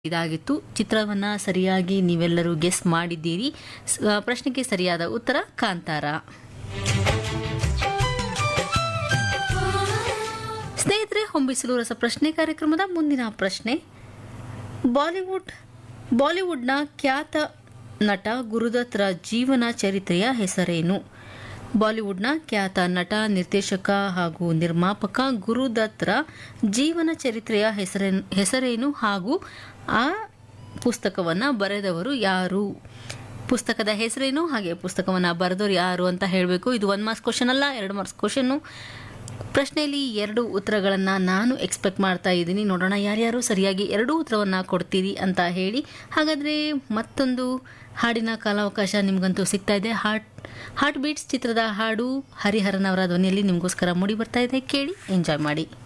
ಇದಾಗಿತ್ತು ಚಿತ್ರವನ್ನ ಸರಿಯಾಗಿ ನೀವೆಲ್ಲರೂ ಗೆಸ್ ಮಾಡಿದ್ದೀರಿ ಸ- ಆ, ಪ್ರಶ್ನೆಗೆ ಸರಿಯಾದ ಉತ್ತರ ಕಾಂತಾರ ಸ್ನೇಹಿತರೆ ಹೊಂಬಿಸಲು ರಸ ಪ್ರಶ್ನೆ ಕಾರ್ಯಕ್ರಮದ ಮುಂದಿನ ಪ್ರಶ್ನೆ ಬಾಲಿವುಡ್ ಬಾಲಿವುಡ್ನ ಖ್ಯಾತ ನಟ ಗುರುದತ್ತರ ಜೀವನ ಚರಿತ್ರೆಯ ಹೆಸರೇನು ಬಾಲಿವುಡ್ನ ಖ್ಯಾತ ನಟ ನಿರ್ದೇಶಕ ಹಾಗೂ ನಿರ್ಮಾಪಕ ಗುರುದತ್ತರ ಜೀವನ ಚರಿತ್ರೆಯ ಹೆಸರೇನು ಹೆಸರೇನು ಹಾಗೂ ಆ ಪುಸ್ತಕವನ್ನು ಬರೆದವರು ಯಾರು ಪುಸ್ತಕದ ಹೆಸರೇನು ಹಾಗೆ ಪುಸ್ತಕವನ್ನು ಬರೆದವರು ಯಾರು ಅಂತ ಹೇಳಬೇಕು ಇದು ಒನ್ ಮಾರ್ಕ್ಸ್ ಕ್ವಶನ್ ಅಲ್ಲ ಎರಡು ಮಾರ್ಕ್ಸ್ ಕ್ವಶನ್ನು ಪ್ರಶ್ನೆಯಲ್ಲಿ ಎರಡು ಉತ್ತರಗಳನ್ನು ನಾನು ಎಕ್ಸ್ಪೆಕ್ಟ್ ಮಾಡ್ತಾ ಇದ್ದೀನಿ ನೋಡೋಣ ಯಾರ್ಯಾರು ಸರಿಯಾಗಿ ಎರಡೂ ಉತ್ತರವನ್ನು ಕೊಡ್ತೀರಿ ಅಂತ ಹೇಳಿ ಹಾಗಾದರೆ ಮತ್ತೊಂದು ಹಾಡಿನ ಕಾಲಾವಕಾಶ ನಿಮಗಂತೂ ಸಿಗ್ತಾ ಇದೆ ಹಾರ್ಟ್ ಹಾರ್ಟ್ ಬೀಟ್ಸ್ ಚಿತ್ರದ ಹಾಡು ಹರಿಹರನ್ ಅವರ ಧ್ವನಿಯಲ್ಲಿ ನಿಮಗೋಸ್ಕರ ಮೂಡಿ ಬರ್ತಾ ಇದೆ ಕೇಳಿ ಎಂಜಾಯ್ ಮಾಡಿ